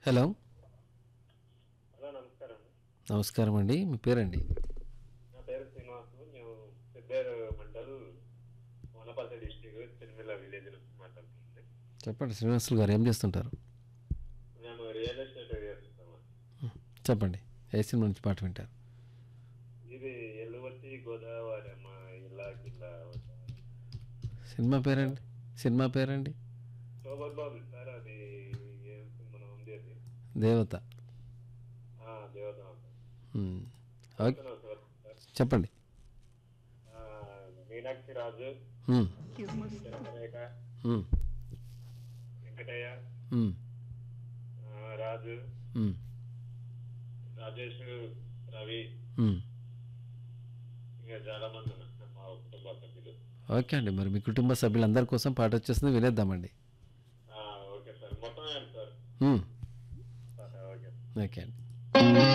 Hello hello నమస్కారం నమస్కారం అండి మీ పేరండి నా పేరు శ్రీనివాసు మేము పెద్దేరు మండల్ వనపర్తి డిస్టిక్ తిరుమల విలేజ్ నుంచి మాట్లాడుతుంది చెప్పండి శ్రీనివాసులు గారు ఏం చేస్తుంటారు మేము రియల్ ఎస్టేట్ చేస్తాము చెప్పండి ఏ సినిమా నుంచి పాట వింటారు ఇది ఎల్లువట్టి గోదావరి అమ్మ ఇలా గిల్లా సినిమా పేరండి సినిమా పేరండి శోభన్ బాబు సార్ అది ఏం సినిమా ఉంది అది దేవత ఆ, దేవత మ్. ఓకే చెప్తున్నాను సార్ సార్. చెప్పండి ఆ, మీనాక్షి రాజు మ్. చంద్రరేఖ మ్. వెంకటయ్య మ్. ఆ, రాజు మ్. రాజేష్ రవి మ్. ఇంకా చాలా మంది ఉన్నారు మా కుటుంబ సభ్యులు ఓకే అండి మరి మీ కుటుంబ సభ్యులందరి కోసం పాట వచ్చేస్తుంది వినేద్దామండి ఆ, ఓకే సార్ మొత్తం ఏంటి సార్ మ్. ఓకే ఓకే అండి